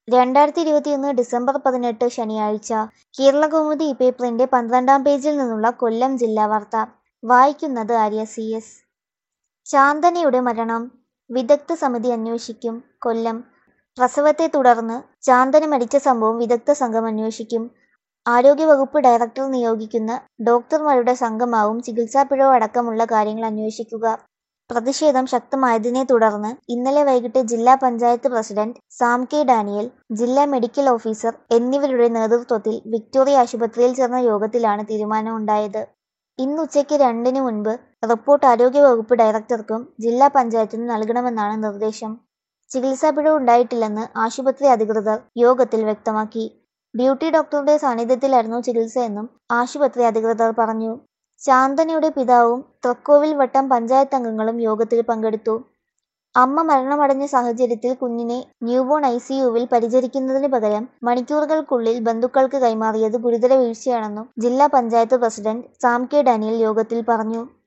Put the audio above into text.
രണ്ടായിരത്തി ഇരുപത്തിയൊന്ന് ഡിസംബർ പതിനെട്ട് ശനിയാഴ്ച കേരളകൗമുദി ഇപേപ്പറിന്റെ പന്ത്രണ്ടാം പേജിൽ നിന്നുള്ള കൊല്ലം ജില്ലാ വാർത്ത വായിക്കുന്നത് ആര്യ സി എസ് ചാന്ദനയുടെ മരണം വിദഗ്ധ സമിതി അന്വേഷിക്കും കൊല്ലം പ്രസവത്തെ തുടർന്ന് ചാന്ദന മരിച്ച സംഭവം വിദഗ്ധ സംഘം അന്വേഷിക്കും ആരോഗ്യവകുപ്പ് ഡയറക്ടർ നിയോഗിക്കുന്ന ഡോക്ടർമാരുടെ സംഘമാവും ചികിത്സാപ്പിഴവ് അടക്കമുള്ള കാര്യങ്ങൾ അന്വേഷിക്കുക പ്രതിഷേധം ശക്തമായതിനെ തുടർന്ന് ഇന്നലെ വൈകിട്ട് ജില്ലാ പഞ്ചായത്ത് പ്രസിഡന്റ് സാം കെ ഡാനിയൽ ജില്ലാ മെഡിക്കൽ ഓഫീസർ എന്നിവരുടെ നേതൃത്വത്തിൽ വിക്ടോറിയ ആശുപത്രിയിൽ ചേർന്ന യോഗത്തിലാണ് തീരുമാനമുണ്ടായത് ഇന്ന് ഉച്ചയ്ക്ക് രണ്ടിന് മുൻപ് റിപ്പോർട്ട് ആരോഗ്യവകുപ്പ് ഡയറക്ടർക്കും ജില്ലാ പഞ്ചായത്തിനും നൽകണമെന്നാണ് നിർദ്ദേശം ചികിത്സാ പിഴവ് ഉണ്ടായിട്ടില്ലെന്ന് ആശുപത്രി അധികൃതർ യോഗത്തിൽ വ്യക്തമാക്കി ഡ്യൂട്ടി ഡോക്ടറുടെ സാന്നിധ്യത്തിലായിരുന്നു ചികിത്സയെന്നും ആശുപത്രി അധികൃതർ പറഞ്ഞു ചാന്ദനയുടെ പിതാവും തൃക്കോവിൽ വട്ടം പഞ്ചായത്ത് അംഗങ്ങളും യോഗത്തിൽ പങ്കെടുത്തു അമ്മ മരണമടഞ്ഞ സാഹചര്യത്തിൽ കുഞ്ഞിനെ ന്യൂബോൺ ഐ സിയുവിൽ പരിചരിക്കുന്നതിന് പകരം മണിക്കൂറുകൾക്കുള്ളിൽ ബന്ധുക്കൾക്ക് കൈമാറിയത് ഗുരുതര വീഴ്ചയാണെന്നും ജില്ലാ പഞ്ചായത്ത് പ്രസിഡന്റ് സാം കെ ഡാനിയൽ യോഗത്തിൽ പറഞ്ഞു